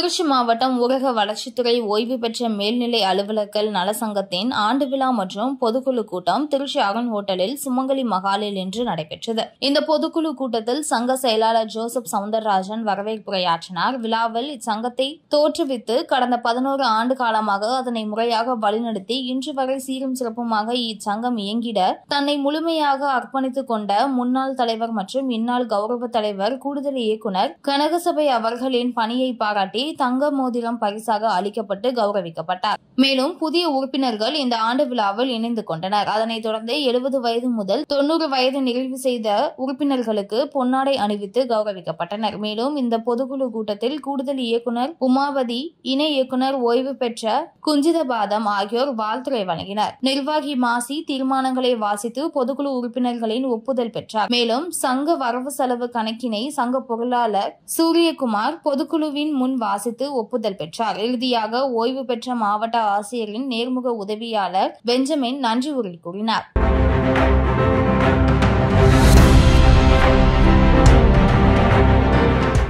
திருச்சி மாவட்டம் ஊரக வளர்ச்சித்துறை ஓய்வு பெற்ற மேல்நிலை அலுவலர்கள் நலசங்கத்தின் ஆண்டு விழா மற்றும் பொதுக்குழு கூட்டம் திருச்சி அருண் ஹோட்டலில் சுமங்கலி மகாலில் இன்று நடைபெற்றது இந்த பொதுக்குழு கூட்டத்தில் சங்க செயலாளர் ஜோசப் சவுந்தரராஜன் வரவேற்புரையாற்றினார் விழாவில் இச்சங்கத்தை தோற்றுவித்து கடந்த பதினோரு ஆண்டு காலமாக அதனை முறையாக வழிநடத்தி இன்று வரை சீரும் சிறப்புமாக இச்சங்கம் இயங்கிட தன்னை முழுமையாக அர்ப்பணித்துக் கொண்ட முன்னாள் தலைவர் மற்றும் இந்நாள் கௌரவ தலைவர் கூடுதல் இயக்குநர் கனகசபை அவர்களின் பணியை பாராட்டி தங்க மோதிரம் பரிசாக அளிக்கப்பட்டு கௌரவிக்கப்பட்டார் மேலும் புதிய உறுப்பினர்கள் இந்த ஆண்டு விழாவில் இணைந்து கொண்டனர் அதனைத் தொடர்ந்து எழுபது வயது முதல் தொன்னூறு வயது நிறைவு செய்த உறுப்பினர்களுக்கு பொன்னாடை அணிவித்து கௌரவிக்கப்பட்டனர் மேலும் இந்த பொதுக்குழு கூட்டத்தில் கூடுதல் இயக்குநர் உமாவதி இணை இயக்குநர் ஓய்வு பெற்ற குஞ்சிதபாதம் ஆகியோர் வாழ்த்துரை வழங்கினர் நிர்வாகி மாசி தீர்மானங்களை வாசித்து பொதுக்குழு உறுப்பினர்களின் ஒப்புதல் பெற்றார் மேலும் சங்க வரவு செலவு கணக்கினை சங்க பொருளாளர் சூரியகுமார் பொதுக்குழுவின் முன் வாசித்து ஒப்புதல் பெற்றார் இறுதியாக ஓய்வு பெற்ற மாவட்ட ஆசிரியரின் நேர்முக உதவியாளர் பெஞ்சமின் நன்றி உரை கூறினார்